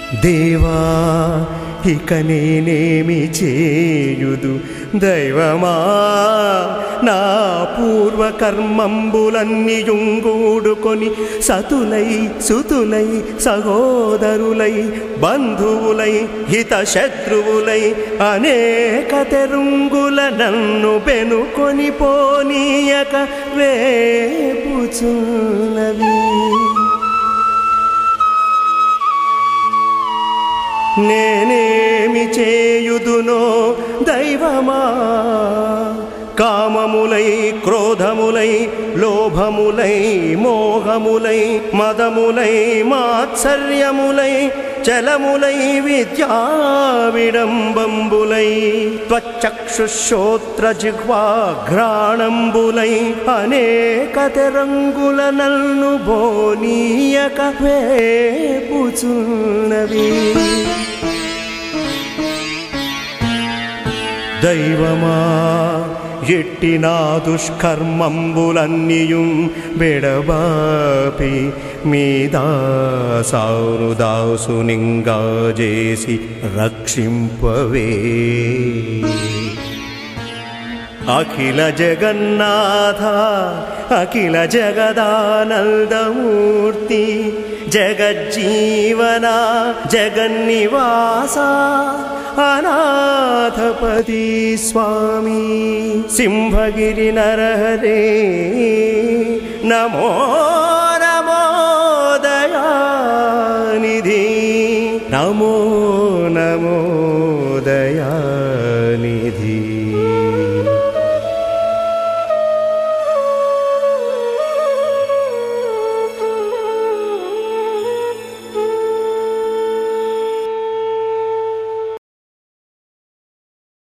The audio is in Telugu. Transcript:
దేవా ఇక నేనేమి చేయుదు దైవమా నా పూర్వకర్మంబులన్నీయుంగూడుకొని సతులై సుతులై సహోదరులై బంధువులై హితశత్రువులై అనేక తెరుంగుల నన్ను పెనుకొని పోనీయక వేపుచున్నవి నేనేమి చేయుదునో దైవమా కామములై క్రోధములై లోభములై మోహములై మదములై మాత్సర్యములై చలములై విద్యా విడంబంబులై త్వచక్షుశ్రోత్ర జిహ్వాఘ్రాణంబులై అనేక తెరంగుల నల్ను బోనీయక వేపుచున్నవి దైవమా ఎట్టి నా దుష్కర్మంబులన్నీయుం బెడబాపి మీ దాసాను దాసునింగా చేసి రక్షింపవే అఖిల జగన్నాథ అఖిల జగదానందమూర్తి జగజ్జీవన జగన్నివాస అనాథపతి స్వామి సింహగిరి నరహరే నమో నమో దయానిధి నమో నమో